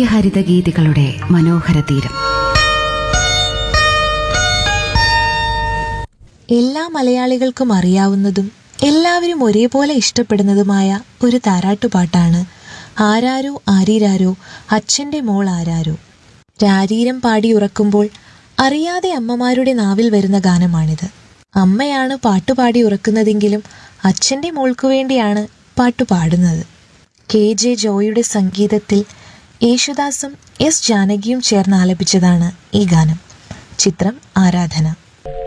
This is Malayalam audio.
സസ്യഹരിതഗീതികളുടെ മനോഹര തീരം എല്ലാ മലയാളികൾക്കും അറിയാവുന്നതും എല്ലാവരും ഒരേപോലെ ഇഷ്ടപ്പെടുന്നതുമായ ഒരു താരാട്ടുപാട്ടാണ് ആരാരോ ആരീരാരോ അച്ഛൻ്റെ മോൾ ആരാരോ രാരീരം പാടി ഉറക്കുമ്പോൾ അറിയാതെ അമ്മമാരുടെ നാവിൽ വരുന്ന ഗാനമാണിത് അമ്മയാണ് പാട്ടുപാടി ഉറക്കുന്നതെങ്കിലും അച്ഛൻ്റെ മോൾക്കു വേണ്ടിയാണ് പാട്ടു പാടുന്നത് കെ ജെ ജോയുടെ സംഗീതത്തിൽ യേശുദാസും എസ് ജാനകിയും ചേർന്ന് ആലപിച്ചതാണ് ഈ ഗാനം ചിത്രം ആരാധന